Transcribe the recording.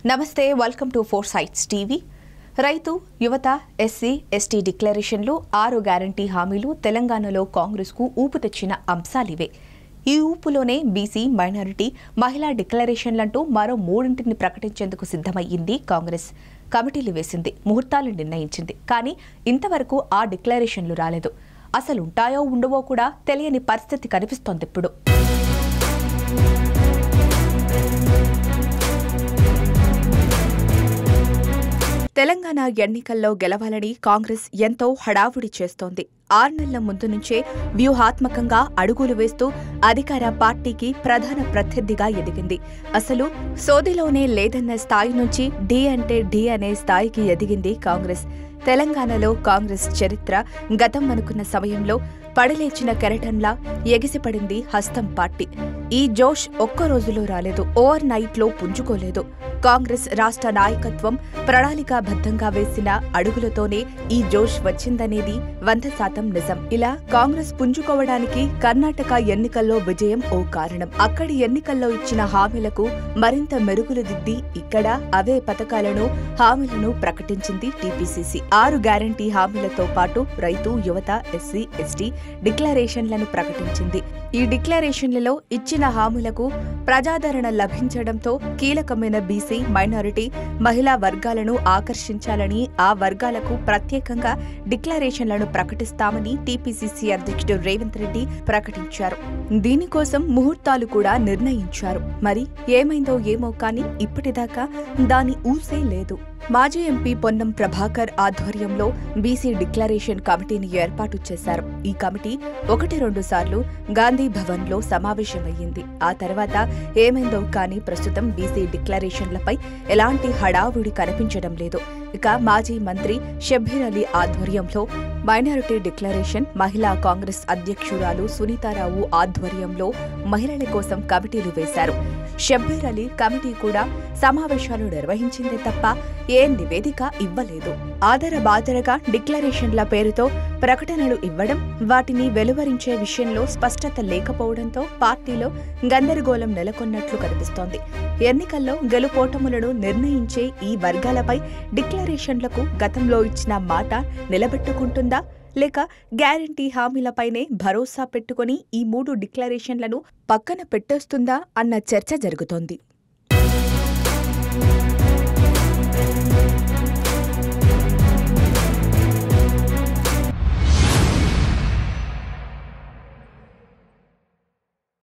నమస్తే welcome to four sites TV రైతు యువత ఎస్సీ ఎస్టీ డిక్లరేషన్లు ఆరు గ్యారంటీ హామీలు తెలంగాణలో కాంగ్రెస్కు ఊపు తెచ్చిన అంశాలివే ఈ ఊపులోనే బీసీ మైనారిటీ మహిళా డిక్లరేషన్లంటూ మరో మూడింటిని ప్రకటించేందుకు సిద్ధమయ్యింది కాంగ్రెస్ కమిటీలు వేసింది ముహూర్తాలు నిర్ణయించింది కానీ ఇంతవరకు ఆ డిక్లరేషన్లు రాలేదు అసలు ఉంటాయో ఉండవో కూడా తెలియని పరిస్థితి కనిపిస్తోంది ఇప్పుడు తెలంగాణ ఎన్నికల్లో గెలవాలని కాంగ్రెస్ ఎంతో హడావుడి చేస్తోంది ఆరు నెలల ముందు నుంచే వ్యూహాత్మకంగా అడుగులు వేస్తూ అధికార పార్టీకి ప్రధాన ప్రత్యర్థిగా ఎదిగింది అసలు సోదిలోనే లేదన్న స్థాయి నుంచి ఢీ అంటే ఢీ అనే స్థాయికి ఎదిగింది కాంగ్రెస్ తెలంగాణలో కాంగ్రెస్ చరిత్ర గతం అనుకున్న సమయంలో పడలేచిన కెరటంలా ఎగిసిపడింది హస్తం పార్టీ ఈ జోష్ ఒక్క రోజులో రాలేదు ఓవర్ నైట్ లో పుంజుకోలేదు కాంగ్రెస్ రాష్ట్ర నాయకత్వం ప్రణాళికాబద్ధంగా వేసిన అడుగులతోనే ఈ జోష్ వచ్చిందనేది వంద శాతం నిజం ఇలా కాంగ్రెస్ పుంజుకోవడానికి కర్ణాటక ఎన్నికల్లో విజయం ఓ కారణం అక్కడి ఎన్నికల్లో ఇచ్చిన హామీలకు మరింత మెరుగులు దిద్ది ఇక్కడ అవే పథకాలను హామీలను ప్రకటించింది టీపీసీసీ ఆరు గ్యారంటీ హామీలతో పాటు రైతు యువత ఎస్సీ ఎస్టీ డిక్లరేషన్లను ప్రకటించింది ఈ డిక్లరేషన్లలో ఇచ్చిన హామీలకు ప్రజాదరణ లభించడంతో కీలకమైన బీసీ మైనారిటీ మహిళా వర్గాలను ఆకర్షించాలని ఆ వర్గాలకు ప్రత్యేకంగా డిక్లరేషన్లను ప్రకటిస్తామని టీపీసీసీ అధ్యక్షుడు రేవంత్ రెడ్డి ప్రకటించారు దీనికోసం ముహూర్తాలు కూడా నిర్ణయించారు మరి ఏమైందో ఏమో కానీ ఇప్పటిదాకా దాని ఊసే లేదు మాజీ ఎంపీ పొన్నం ప్రభాకర్ ఆధ్వర్యంలో బీసీ డిక్లరేషన్ కమిటీని ఏర్పాటు చేశారు ఈ కమిటీ ఒకటి రెండు సార్లు గాంధీ భవన్ లో సమావేశమయ్యింది ఆ తర్వాత ఏమైందో కానీ ప్రస్తుతం బీసీ డిక్లరేషన్లపై ఎలాంటి హడావుడి కనిపించడం లేదు ఇక మాజీ మంత్రి షబ్బీర్ అలీ ఆధ్వర్యంలో మైనారిటీ డిక్లరేషన్ మహిళా కాంగ్రెస్ అధ్యక్షురాలు సునీతారావు ఆధ్వర్యంలో మహిళల కోసం కమిటీలు వేశారు షబ్బీర్ అలీ కమిటీ కూడా సమావేశాలు నిర్వహించిందే తప్ప ఏ నివేదిక ఇవ్వలేదు ఆధార బాధరగా డిక్లరేషన్ల పేరుతో ప్రకటనలు ఇవ్వడం వాటిని వెలువరించే విషయంలో స్పష్టత లేకపోవడంతో పార్టీలో గందరగోళం నెలకొన్నట్లు కనిపిస్తోంది ఎన్నికల్లో గెలుపోటములను నిర్ణయించే ఈ వర్గాలపై డిక్లరేషన్లకు గతంలో ఇచ్చిన మాట నిలబెట్టుకుంటుందా లేక గ్యారంటీ హామీలపైనే భరోసా పెట్టుకుని ఈ మూడు డిక్లరేషన్లను పక్కన పెట్టేస్తుందా అన్న చర్చ జరుగుతోంది